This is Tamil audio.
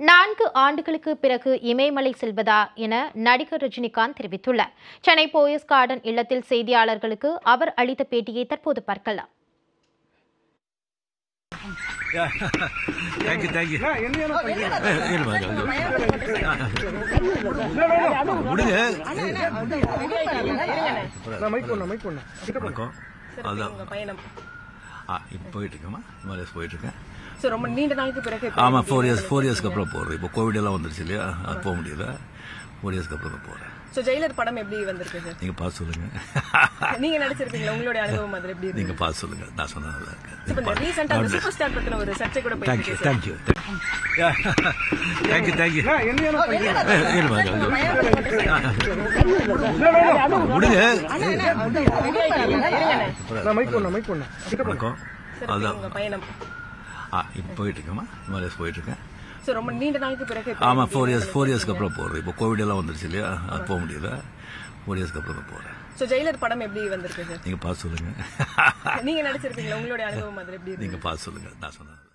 நான்கு ஆண்டுகளுக்கு பிறகு இமயமலை செல்வதா என நடிகர் ரஜினிகாந்த் தெரிவித்துள்ளார் சென்னை போயஸ் கார்டன் இல்லத்தில் செய்தியாளர்களுக்கு அவர் அளித்த பேட்டியை தற்போது பார்க்கலாம் தேங்க்யூ தேங்க்யூ முடிங்க நான் மைக் பண்ண மைக் பண்ண வணக்கம் அதான் உங்க பயணம் ஆ இப்போ போயிட்டு இருக்கேம்மா ஹிமாலயஸ் போயிட்டு இருக்கேன் சோ ரொம்ப நீண்ட நாளுக்கு பிறகு இப்ப ஆமாம் ஃபோர் இயர்ஸ் ஃபோர் இயர்ஸ்க்கு அப்புறம் போகிறேன் இப்போ கோவிட் எல்லாம் வந்துருச்சு இல்லையா அது போக முடியல ஃபோர் இயர்ஸ்க்கு அப்புறம் தான் போகிறேன் சோ ஜெயிலர் படம் எப்படி வந்திருக்கு சார் நீங்கள் பார்த்து சொல்லுங்க நீங்க நடிச்சிருப்பீங்களா உங்களுடைய அனுபவம் அதுல எப்படி இருக்கு நீங்கள் பார்த்து சொல்லுங்க நான் சொன்னா நல்லா இப்ப இந்த ரீசெண்டா அந்த இருக்கு சூப்பர் ஸ்டார் பத்தின ஒரு சர்ச்சை கூட போயிட்டு தேங்க்யூ இருக்கு சார். தேங்க்யூ தேங்க்யூ தேங்க்யூ நான் என்ன பண்றீங்க முடிங்க நான் மைக் பண்ண மைக் பண்ண வணக்கம் சார் அதான் உங்க பயணம் ஆ இப்போ போயிட்டு இருக்கேம்மா ஹிமாலயஸ் போயிட்டு இருக்கேன் சோ ரொம்ப நீண்ட நாளுக்கு பிறகு இப்ப ஆமாம் ஃபோர் இயர்ஸ் ஃபோர் இயர்ஸ்க்கு அப்புறம் போகிறேன் இப்போ கோவிட் எல்லாம் வந்துருச்சு இல்லையா அது போக முடியல ஃபோர் இயர்ஸ்க்கு அப்புறம் தான் போகிறேன் சோ ஜெயிலர் படம் எப்படி வந்திருக்கு சார் நீங்கள் பார்த்து சொல்லுங்க நீங்க நடிச்சிருப்பீங்களா உங்களுடைய அனுபவம் அதுல எப்படி இருக்கு நீங்கள் பார்த்து சொல்லுங்க நான் சொன்னேன்